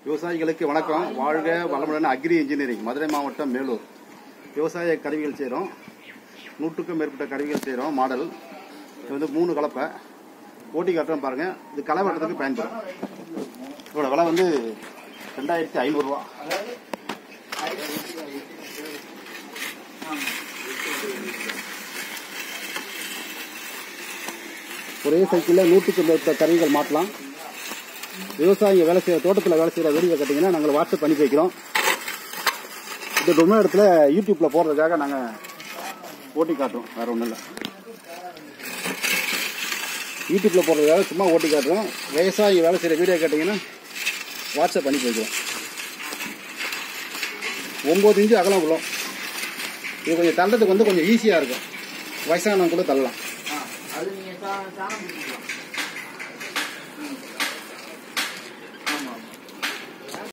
விவசாயிகளுக்கு வணக்கம் வாழ்க வளமுடன் அக்ரி இன்ஜினியரிங் மதுரை மாவட்டம் மேலூர் விவசாய கருவிகள் செய்கிறோம் நூற்றுக்கும் மேற்பட்ட கருவிகள் செய்கிறோம் மாடல் இது வந்து மூணு கலப்பை ஓட்டி காட்டுறோம் பாருங்க இது களை வெட்டுறதுக்கு பயன்படும் இதோட விலை வந்து ரெண்டாயிரத்தி ஐநூறுரூவா ஒரே சைக்கிளில் நூற்றுக்கு மேற்பட்ட கருவிகள் மாட்டலாம் விவசாயிங்க வேலை செய்கிற தோட்டத்தில் வேலை செய்கிற வீடியோ கேட்டிங்கன்னா நாங்கள் வாட்ஸ்அப் பண்ணி வைக்கிறோம் இது ரொம்ப இடத்துல யூடியூப்பில் போடுறதுக்காக நாங்கள் ஓட்டி காட்டுறோம் வேற ஒன்றும் இல்லை யூடியூப்பில் போடுறதுக்காக சும்மா ஓட்டி காட்டுறோம் விவசாயி வேலை செய்கிற வீடியோ கேட்டிங்கன்னா வாட்ஸ்அப் பண்ணி வைக்கிறோம் ஒம்பது இன்ச்சு அகலம் உள்ளோம் இது கொஞ்சம் தள்ளுறதுக்கு வந்து கொஞ்சம் ஈஸியாக இருக்கும் வயசானவங்க கூட தள்ளலாம் அது நீங்க சா- சாணம் பிடிச்சிக்கலாம்